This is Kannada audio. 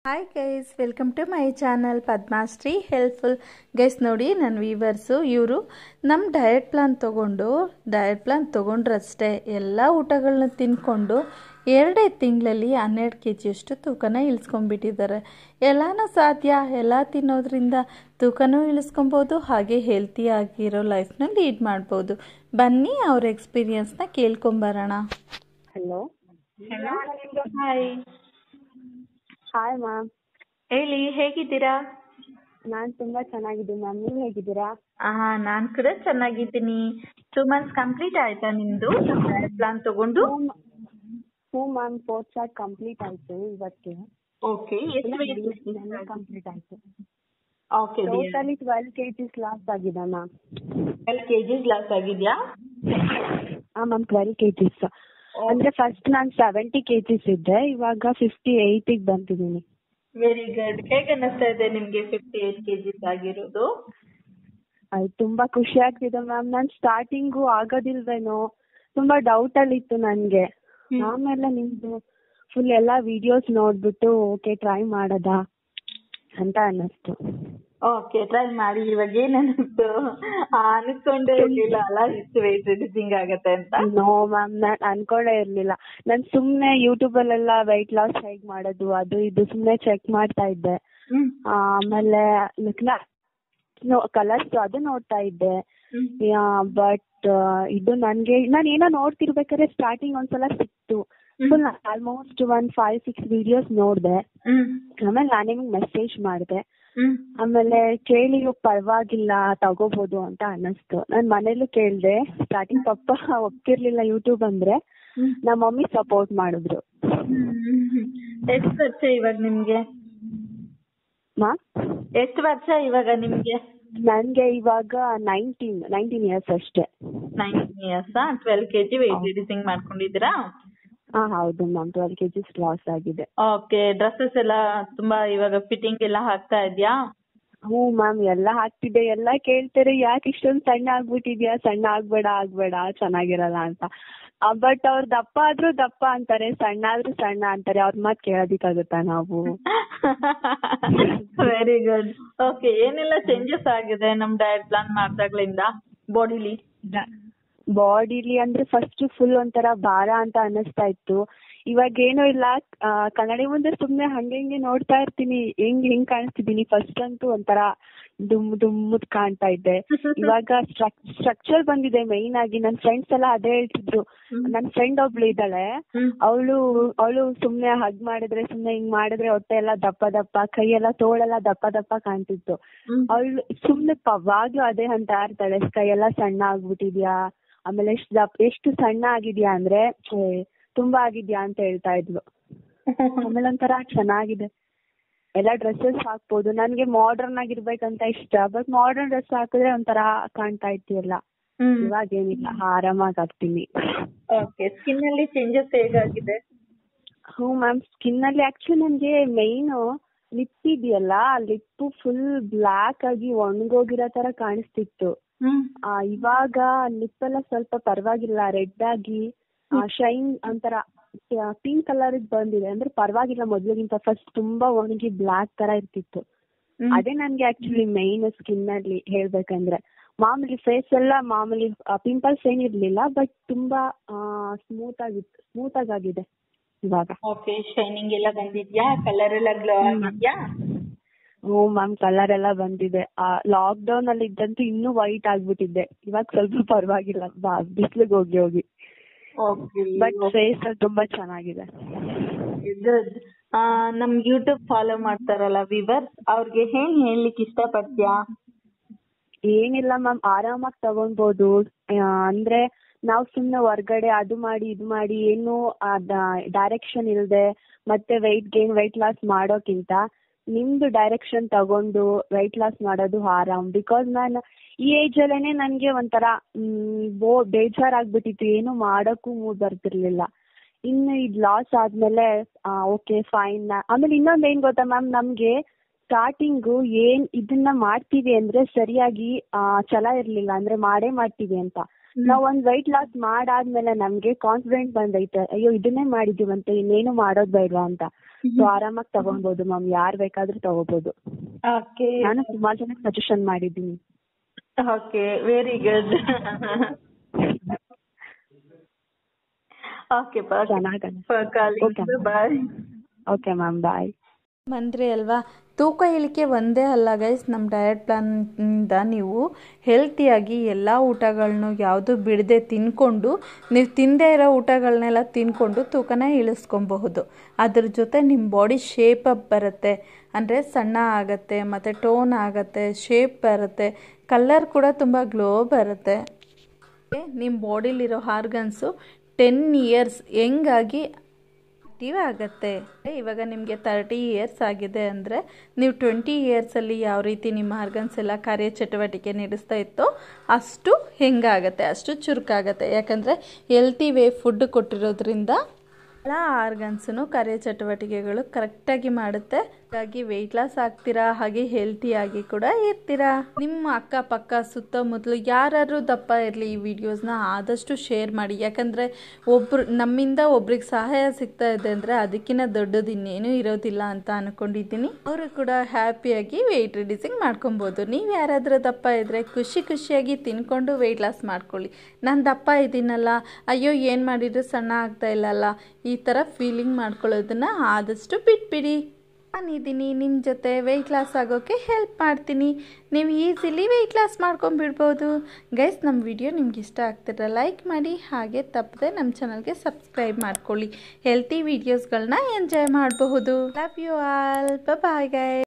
Hi guys welcome to my channel Padmashree helpful guys ನೋಡಿ ನನ್ನ ವೀವರ್ಸು ಇವರು ನಮ್ಮ ಡಯಟ್ ಪ್ಲಾನ್ ತೊಗೊಂಡು ಡಯಟ್ ಪ್ಲಾನ್ ತೊಗೊಂಡ್ರಷ್ಟೇ ಎಲ್ಲ ಊಟಗಳನ್ನ ತಿನ್ಕೊಂಡು ಎರಡೇ ತಿಂಗಳಲ್ಲಿ ಹನ್ನೆರಡು ಕೆ ಜಿಯಷ್ಟು ತೂಕನ ಇಳಿಸ್ಕೊಂಡ್ಬಿಟ್ಟಿದ್ದಾರೆ ಎಲ್ಲನೂ ಸಾಧ್ಯ ಎಲ್ಲ ತಿನ್ನೋದ್ರಿಂದ ತೂಕನೂ ಇಳಿಸ್ಕೊಬೋದು ಹಾಗೆ ಹೆಲ್ತಿ ಆಗಿರೋ ಲೈಫ್ನ ಲೀಡ್ ಮಾಡ್ಬೋದು ಬನ್ನಿ ಅವ್ರ ಎಕ್ಸ್ಪೀರಿಯನ್ಸ್ನ ಕೇಳ್ಕೊಂಬರೋಣ ಹಲೋ ಹಾಯ್ ಹಾಯ್ ಮ್ಯಾಮ್ ಹೇಳಿ ಹೇಗಿದ್ದೀರಾ ನಾನು ತುಂಬಾ ಚೆನ್ನಾಗಿದ್ದೀನಿ ಮ್ಯಾಮ್ ನೀವು ಹೇಗಿದ್ದೀರಾ ಹಾ ನಾನು ಕೂಡ ಚೆನ್ನಾಗಿದ್ದೀನಿ ಟೂ ಮಂತ್ಸ್ ಕಂಪ್ಲೀಟ್ ಆಯ್ತಾ ನಿಮ್ದು ಪ್ಲಾನ್ ತಗೊಂಡು ಹ್ಞೂ ಮ್ಯಾಮ್ ಫೋರ್ತ್ ಚಾರ್ಟ್ ಕಂಪ್ಲೀಟ್ ಆಯ್ತು ಇವತ್ತು ಓಕೆ ಕಂಪ್ಲೀಟ್ ಆಯ್ತು okay totally twelve KGs loss ಆಗಿದೆ ma'am twelve KGs loss ಆಗಿದೆಯಾ ಹಾಂ ಮ್ಯಾಮ್ ಟ್ವೆಲ್ ಕೆ ಜಿಸ್ ಅಂದ್ರೆ ಫಸ್ಟ್ ನಾನು ಸೆವೆಂಟಿ ಕೆ ಜಿಸ್ ಇದ್ದೆ ಇವಾಗ ಫಿಫ್ಟಿ ಏಯ್ಟಿಗೆ ಬಂದಿದ್ದೀನಿ ವೆರಿ ಗುಡ್ ಹೇಗೆ ಅನ್ನಿಸ್ತಾ ಇದೆ ನಿಮ್ಗೆ ಫಿಫ್ಟಿ ಏಟ್ ಕೆ ಜಿಸ್ ಆಗಿರೋದು ಅದು ತುಂಬಾ ಖುಷಿ ಆಗ್ತಿದೆ ಮ್ಯಾಮ್ ನಾನು ಸ್ಟಾರ್ಟಿಂಗು ಆಗೋದಿಲ್ವೇನೋ ತುಂಬಾ ಡೌಟ್ ಅಲ್ಲಿ ಇತ್ತು ನನಗೆ ಆಮೇಲೆ ನಿಮ್ದು ಫುಲ್ ಎಲ್ಲ ವಿಡಿಯೋಸ್ ನೋಡ್ಬಿಟ್ಟು ಓಕೆ ಟ್ರೈ ಮಾಡೋದಾ ಅಂತ ಅನ್ನಿಸ್ತು ಓಕೆ ಟ್ರೈ ಮಾಡಿ ಇವಾಗ ಏನ್ ಅನ್ನಿಸ್ತು ಆ, ಅನ್ಕೊಂಡೇ ಇರ್ಲಿಲ್ಲ ಅಲ್ಲ ಇಷ್ಟು ವೆಯ್ಟ್ ರಿಡ್ಯೂಸಿಂಗ್ ಆಗತ್ತೆ ಅಂತ ನೋ ಮ್ಯಾಮ್ ನಾನ್ ಅನ್ಕೊಂಡೇ ಇರ್ಲಿಲ್ಲ ನಾನ್ ಸುಮ್ನೆ ಯೂಟ್ಯೂಬ್ ಅಲ್ಲೆಲ್ಲ weight loss ಹೇಗ್ ಮಾಡೋದು ಅದು ಇದು ಸುಮ್ನೆ ಚೆಕ್ ಮಾಡ್ತಾ ಇದ್ದೆ ಹ್ಮ್ ಆಮೇಲೆ ಕಲರ್ಸ್ ಅದು ನೋಡ್ತಾ ಇದ್ದೆ ಹ್ಮ್ ಬಟ್ ಇದು ನನ್ಗೆ ನಾನು ಏನೋ ನೋಡ್ತಿರ್ಬೇಕಾದ್ರೆ ಸ್ಟಾರ್ಟಿಂಗ್ ಒಂದ್ಸಲ ಸಿಕ್ತು ಫುಲ್ ಆಲ್ಮೋಸ್ಟ್ ಒಂದ್ ಫೈವ್ ಸಿಕ್ಸ್ ವಿಡಿಯೋಸ್ ನೋಡ್ದೆ ಹ್ಮ್ ಆಮೇಲೆ ನಾನು ನಿಮ್ಗೆ ಮೆಸೇಜ್ ಮಾಡಿದೆ ಹ್ಮ್ ಆಮೇಲೆ ಕೇಳಿ ಇವಾಗ ಪರವಾಗಿಲ್ಲ ತಗೋಬಹುದು ಅಂತ ಅನ್ನಿಸ್ತು ನಾನ್ ಮನೇಲೂ ಕೇಳ್ದೆ ಸ್ಟಾರ್ಟಿಂಗ್ ಪಪ್ಪ ಒಪ್ತಿರ್ಲಿಲ್ಲ ಯೂಟ್ಯೂಬ್ ಅಂದ್ರೆ ಹ್ಮ್ ನಮ್ಮ ಮಮ್ಮಿ ಸಪೋರ್ಟ್ ಮಾಡಿದ್ರು ಎಷ್ಟು ವರ್ಷ ಇವಾಗ ನಿಮ್ಗೆ ಮಾ ಎಷ್ಟು ವರ್ಷ ಇವಾಗ ನಿಮ್ಗೆ ನನ್ಗೆ ಇವಾಗ ನೈನ್ಟೀನ್ ನೈನ್ಟೀನ್ ಇಯರ್ಸ್ ಅಷ್ಟೇ nineteen years twelve KG weight reducing ಮಾಡ್ಕೊಂಡಿದ್ದೀರಾ ಹಾ ಹೌದು ಮ್ಯಾಮ್ ಟ್ವೆಲ್ ಕೆಜಿಸ್ ಲಾಸ್ ಆಗಿದೆ ಓಕೆ ಡ್ರೆಸ್ಸಸ್ ಎಲ್ಲ ತುಂಬಾ ಇವಾಗ ಫಿಟ್ಟಿಂಗ್ ಎಲ್ಲ ಹಾಕ್ತಾ ಇದ್ಯಾ ಹ್ಞೂ ಮ್ಯಾಮ್ ಎಲ್ಲ ಹಾಕ್ತಿದ್ದೆ ಎಲ್ಲ ಕೇಳ್ತಾರೆ ಯಾಕೆ ಇಷ್ಟೊಂದು ಸಣ್ಣ ಆಗ್ಬಿಟ್ಟಿದ್ಯಾ ಸಣ್ಣ ಆಗ್ಬೇಡ ಆಗ್ಬೇಡ ಚೆನ್ನಾಗಿರಲ್ಲ ಅಂತ ಬಟ್ ಅವ್ರು ದಪ್ಪ ಆದ್ರೂ ದಪ್ಪ ಅಂತಾರೆ ಸಣ್ಣ ಆದ್ರೂ ಸಣ್ಣ ಅಂತಾರೆ ಅವ್ರ ಮಾತು ಕೇಳೋದಿಕ್ಕಾಗುತ್ತಾ ನಾವು ವೆರಿ ಗುಡ್ ಓಕೆ ಏನೆಲ್ಲ ಚೇಂಜಸ್ ಆಗಿದೆ ನಮ್ ಡಯಟ್ ಪ್ಲಾನ್ ಮಾಡ್ದಾಗ್ಲಿಂದ ಬಾಡಿಲಿ ಬಾಡಿಲಿ ಅಂದ್ರೆ ಫಸ್ಟ್ ಫುಲ್ ಒಂಥರ ಭಾರ ಅಂತ ಅನ್ನಿಸ್ತಾ ಇತ್ತು ಇವಾಗ ಏನೂ ಇಲ್ಲ ಆ, ಕನ್ನಡಿ ಮುಂದೆ ಸುಮ್ನೆ ಹಂಗೆ ಹಿಂಗೆ ನೋಡ್ತಾ ಇರ್ತೀನಿ ಹೆಂಗ್ ಹೆಂಗ್ ಕಾಣಿಸ್ತಿದೀನಿ ಫಸ್ಟ್ ಅಂತೂ ಒಂಥರ ದುಮ್ ದುಮ್ಮದ್ ಕಾಣ್ತಾ ಇದ್ದೆ ಇವಾಗ ಸ್ಟ್ರಕ್ಚರ್ ಬಂದಿದೆ ಮೈನ್ ಆಗಿ ನನ್ ಫ್ರೆಂಡ್ಸ್ ಎಲ್ಲ ಅದೇ ಹೇಳ್ತಿದ್ರು ನನ್ ಫ್ರೆಂಡ್ ಒಬ್ಳು ಇದ್ದಾಳೆ ಹ್ಮ್. ಅವಳು ಅವಳು ಸುಮ್ನೆ ಹಗ್ ಮಾಡಿದ್ರೆ ಸುಮ್ನೆ ಹಿಂಗ್ ಮಾಡಿದ್ರೆ ಹೊಟ್ಟೆ ಎಲ್ಲ ದಪ್ಪ ದಪ್ಪ ಕೈ ಎಲ್ಲ ತೋಳೆಲ್ಲ ದಪ್ಪ ದಪ್ಪ ಕಾಣ್ತಿತ್ತು ಹ್ಮ್. ಅವಳು ಸುಮ್ನೆ ಪವಾಗ್ಲೂ ಅದೇ ಅಂತ ಇರ್ತಾಳೆ ಕೈ ಎಲ್ಲ ಸಣ್ಣ ಆಗ್ಬಿಟ್ಟಿದ್ಯಾ ಆಮೇಲೆ ಎಷ್ಟು ದಪ್ಪ ಎಷ್ಟು ಸಣ್ಣ ಆಗಿದ್ಯಾ ಅಂದ್ರೆ ಏ, ತುಂಬಾ ಆಗಿದ್ಯಾ ಅಂತ ಹೇಳ್ತಾ ಇದ್ಲು ಆಮೇಲೆ ಒಂಥರ ಚೆನ್ನಾಗಿದೆ ಎಲ್ಲ ಡ್ರೆಸ್ಸಸ್ ಹಾಕ್ಬೋದು ನನ್ಗೆ ಮಾಡರ್ನ್ ಆಗಿರ್ಬೇಕಂತ ಇಷ್ಟ ಬಟ್ ಮಾಡರ್ನ್ ಡ್ರೆಸ್ ಹಾಕಿದ್ರೆ ಒಂಥರ ಕಾಣ್ತಾ ಇತ್ತು ಎಲ್ಲ ಹ್ಮ್ ಇವಾಗ ಏನಿಲ್ಲ ಆರಾಮಾಗಿ ಆಗ್ತೀನಿ ಓಕೆ ಸ್ಕಿನ್ ಅಲ್ಲಿ ಚೇಂಜಸ್ ಹೇಗಾಗಿದೆ ಹ್ಞೂ ಮ್ಯಾಮ್ ಸ್ಕಿನ್ ಅಲ್ಲಿ ಆಕ್ಚುಲಿ ನನಗೆ ಮೈನ್ ಲಿಪ್ ಇದೆಯಲ್ಲ ಲಿಪ್ ಫುಲ್ ಬ್ಲ್ಯಾಕ್ ಆಗಿ ಒಣಗೋಗಿರೋ ತರ ಕಾಣಿಸ್ತಿತ್ತು ಹ್ಮ್ ಆ, ಇವಾಗ ಲಿಪ್ ಎಲ್ಲ ಸ್ವಲ್ಪ ಪರವಾಗಿಲ್ಲ ರೆಡ್ ಆಗಿ ಶೈನ್ ಒಂಥರ ಪಿಂಕ್ ಕಲರ್ ಬಂದಿದೆ ಅಂದ್ರೆ ಪರವಾಗಿಲ್ಲ ಮೊದ್ಲಿಗಿಂತ ಫಸ್ಟ್ ತುಂಬಾ ಒಣಗಿ ಬ್ಲ್ಯಾಕ್ ತರ ಇರ್ತಿತ್ತು ಹ್ಮ್. ಅದೇ ನನ್ಗೆ ಆಕ್ಚುಲಿ ಮೈನ್ ಸ್ಕಿನ್ ಅಲ್ಲಿ ಹೇಳ್ಬೇಕಂದ್ರೆ ಮಾಮೂಲಿ ಫೇಸ್ ಎಲ್ಲ ಮಾಮೂಲಿ ಪಿಂಪಲ್ಸ್ ಏನಿರ್ಲಿಲ್ಲ ಬಟ್ ತುಂಬಾ ಸ್ಮೂತ್ ಆಗಿತ್ತು ಸ್ಮೂತ್ ಆಗಿದೆ ಇವಾಗ ಓಕೆ ಶೈನಿಂಗ್ ಎಲ್ಲ ಬಂದಿದ್ಯಾ ಕಲರ್ ಎಲ್ಲ ಗ್ಲೋ ಆಗಿದ್ಯಾ ಹ್ಞೂ ಮ್ಯಾಮ್ ಕಲರ್ ಎಲ್ಲ ಬಂದಿದೆ ಲಾಕ್ ಡೌನ್ ಅಲ್ಲಿ ಇದ್ದಂತೂ ಇನ್ನೂ ವೈಟ್ ಆಗ್ಬಿಟ್ಟಿದ್ದೆ ಇವಾಗ ಸ್ವಲ್ಪ ಪರವಾಗಿಲ್ಲ ಬಿಸಿಲಿಗೆ ಹೋಗಿ ಹೋಗಿ ಓಕೆ ಬಟ್ ಫೇಸ್ ಅಲ್ಲಿ ತುಂಬಾ ಚೆನ್ನಾಗಿದೆ ಗುಡ್ ನಮ್ ಯೂಟ್ಯೂಬ್ ಫಾಲೋ ಮಾಡ್ತಾರಲ್ಲ ವಿವರ್ಸ್ ಅವ್ರಿಗೆ ಏನ್ ಹೇಳ್ಲಿಕ್ಕೆ ಇಷ್ಟಪಡ್ತೀಯಾ ಏನಿಲ್ಲ ಮ್ಯಾಮ್ ಆರಾಮಾಗಿ ತಗೊಳ್ಬೋದು ಆ, ಅಂದ್ರೆ ನಾವು ಸುಮ್ನೆ ಹೊರ್ಗಡೆ ಅದು ಮಾಡಿ ಇದು ಮಾಡಿ ಏನು ಡೈರೆಕ್ಷನ್ ಇಲ್ಲದೆ ಮತ್ತೆ ವೆಯ್ಟ್ ಗೇನ್ ವೆಯ್ಟ್ ಲಾಸ್ ಮಾಡೋಕ್ಕಿಂತ ನಿಮ್ದು ಡೈರೆಕ್ಷನ್ ತಗೊಂಡು ವೆಯ್ಟ್ ಲಾಸ್ ಮಾಡೋದು ಆರಾಮ್ ಬಿಕಾಸ್ ನಾನು ಈ ಏಜ್ ಅಲ್ಲೇನೆ ನನ್ಗೆ ಒಂಥರ ಮ್, ಬೋ ಬೇಜಾರಾಗ್ಬಿಟ್ಟಿತ್ತು ಏನು ಮಾಡೋಕ್ಕೂ ಮೂಡ್ ಬರ್ತಿರ್ಲಿಲ್ಲ ಇನ್ನು ಇದು ಲಾಸ್ ಆದ್ಮೇಲೆ ಓಕೆ ಫೈನ್ ಆಮೇಲೆ ಇನ್ನೊಂದ್ ಏನ್ ಗೊತ್ತಾ ಮ್ಯಾಮ್ ನಮ್ಗೆ ಸ್ಟಾರ್ಟಿಂಗು ಏನ್ ಇದನ್ನ ಮಾಡ್ತೀವಿ ಅಂದ್ರೆ ಸರಿಯಾಗಿ ಆ, ಛಲ ಇರ್ಲಿಲ್ಲ ಅಂದ್ರೆ ಮಾಡೇ ಮಾಡ್ತೀವಿ ಅಂತ ನಾವ್ ಒಂದ್ weight loss ಮಾಡಾದ್ಮೇಲೆ ನಮ್ಗೆ ಕಾನ್ಫಿಡೆಂಟ್ ಬಂದೈತೆ ಅಯ್ಯೋ ಇದನ್ನೇ ಮಾಡಿದೀವಂತೆ ಇನ್ನೇನು ಮಾಡೋದ್ ಬೇಡ್ವಾ ಅಂತ ಸೊ ಆರಾಮಾಗಿ ತಗೊಳ್ಬೋದು ಮ್ಯಾಮ್ ಯಾರ್ ಬೇಕಾದ್ರೂ ತಗೋಬಹುದು ಓಕೆ ನಾನು ಸುಮಾರು ಜನಕ್ಕೆ ಸಜೆಷನ್ ಮಾಡಿದ್ದೀನಿ ಓಕೆ ವೆರಿ ಗುಡ್ ಓಕೆ ಚೆನ್ನಾಗಲ್ಲ Okay. Bye okay ma'am bye ಬಂದ್ರಿ ಅಲ್ವಾ ತೂಕ ಇಳಿಕೆ ಒಂದೇ ಅಲ್ಲ ಗೈಸ್ ನಮ್ಮ ಡಯಟ್ ಪ್ಲಾನಿಂದ ನೀವು ಹೆಲ್ತಿಯಾಗಿ ಎಲ್ಲ ಊಟಗಳನ್ನೂ ಯಾವುದು ಬಿಡದೆ ತಿನ್ಕೊಂಡು ನೀವು ತಿಂದೇ ಇರೋ ಊಟಗಳನ್ನೆಲ್ಲ ತಿನ್ಕೊಂಡು ತೂಕನ ಇಳಿಸ್ಕೊಬಹುದು ಅದ್ರ ಜೊತೆ ನಿಮ್ಮ ಬಾಡಿ ಶೇಪ್ ಅಪ್ ಬರುತ್ತೆ ಅಂದರೆ ಸಣ್ಣ ಆಗುತ್ತೆ ಮತ್ತು ಟೋನ್ ಆಗುತ್ತೆ ಶೇಪ್ ಬರುತ್ತೆ ಕಲರ್ ಕೂಡ ತುಂಬ ಗ್ಲೋ ಬರುತ್ತೆ ನಿಮ್ಮ ಬಾಡಿಲಿರೋ ಆರ್ಗನ್ಸು ಟೆನ್ ಇಯರ್ಸ್ ಹೆಂಗಾಗಿ ಆಕ್ಟಿವ್ ಆಗುತ್ತೆ ಇವಾಗ ನಿಮಗೆ ತರ್ಟಿ ಇಯರ್ಸ್ ಆಗಿದೆ ಅಂದರೆ ನೀವು ಟ್ವೆಂಟಿ ಇಯರ್ಸಲ್ಲಿ ಯಾವ ರೀತಿ ನಿಮ್ಮ ಆರ್ಗನ್ಸ್ ಎಲ್ಲ ಕಾರ್ಯಚಟುವಟಿಕೆ ನಡೆಸ್ತಾ ಇತ್ತೋ ಅಷ್ಟು ಹೆಂಗಾಗತ್ತೆ ಅಷ್ಟು ಚುರುಕಾಗತ್ತೆ ಯಾಕಂದರೆ ಹೆಲ್ತಿ ವೇ ಫುಡ್ ಕೊಟ್ಟಿರೋದ್ರಿಂದ ಎಲ್ಲ ಆರ್ಗನ್ಸನ್ನು ಕಾರ್ಯಚಟುವಟಿಕೆಗಳು ಕರೆಕ್ಟಾಗಿ ಮಾಡುತ್ತೆ ಹಾಗಾಗಿ ವೆಯ್ಟ್ ಲಾಸ್ ಆಗ್ತೀರಾ ಹಾಗೆ ಹೆಲ್ತಿಯಾಗಿ ಕೂಡ ಇರ್ತೀರಾ ನಿಮ್ಮ ಅಕ್ಕಪಕ್ಕ ಸುತ್ತಮುತ್ತಲು ಯಾರಾದ್ರೂ ದಪ್ಪ ಇರಲಿ ಈ ವಿಡಿಯೋಸ್ನ ಆದಷ್ಟು ಶೇರ್ ಮಾಡಿ ಯಾಕಂದರೆ ಒಬ್ರು ನಮ್ಮಿಂದ ಒಬ್ರಿಗೆ ಸಹಾಯ ಸಿಗ್ತಾ ಇದೆ ಅಂದರೆ ಅದಕ್ಕಿಂತ ದೊಡ್ಡದು ಇನ್ನೇನು ಇರೋದಿಲ್ಲ ಅಂತ ಅನ್ಕೊಂಡಿದ್ದೀನಿ ಅವರು ಕೂಡ ಹ್ಯಾಪಿಯಾಗಿ ವೆಯ್ಟ್ ರಿಡ್ಯೂಸಿಂಗ್ ಮಾಡ್ಕೊಬೋದು ನೀವು ಯಾರಾದರೂ ದಪ್ಪ ಇದ್ದರೆ ಖುಷಿ ಖುಷಿಯಾಗಿ ತಿನ್ಕೊಂಡು ವೆಯ್ಟ್ ಲಾಸ್ ಮಾಡ್ಕೊಳ್ಳಿ ನಾನು ದಪ್ಪ ಇದ್ದೀನಲ್ಲ ಅಯ್ಯೋ ಏನು ಮಾಡಿದ್ರು ಸಣ್ಣ ಆಗ್ತಾ ಇಲ್ಲಲ್ಲ ಈ ಥರ ಫೀಲಿಂಗ್ ಮಾಡ್ಕೊಳ್ಳೋದನ್ನ ಆದಷ್ಟು ಬಿಟ್ಬಿಡಿ ನಾನಿದ್ದೀನಿ ನಿಮ್ಮ ಜೊತೆ ವೆಯ್ಟ್ ಲಾಸ್ ಆಗೋಕ್ಕೆ ಹೆಲ್ಪ್ ಮಾಡ್ತೀನಿ ನೀವು ಈಸಿಲಿ ವೆಯ್ಟ್ ಲಾಸ್ ಮಾಡ್ಕೊಂಬಿಡ್ಬೋದು ಗೈಸ್ ನಮ್ಮ ವಿಡಿಯೋ ನಿಮ್ಗೆ ಇಷ್ಟ ಆಗ್ತಿದ್ರೆ ಲೈಕ್ ಮಾಡಿ ಹಾಗೆ ತಪ್ಪದೆ ನಮ್ಮ ಚಾನಲ್ಗೆ ಸಬ್ಸ್ಕ್ರೈಬ್ ಮಾಡ್ಕೊಳ್ಳಿ ಹೆಲ್ತಿ ವೀಡಿಯೋಸ್ಗಳನ್ನ ಎಂಜಾಯ್ ಮಾಡಬಹುದು love you all bye Guy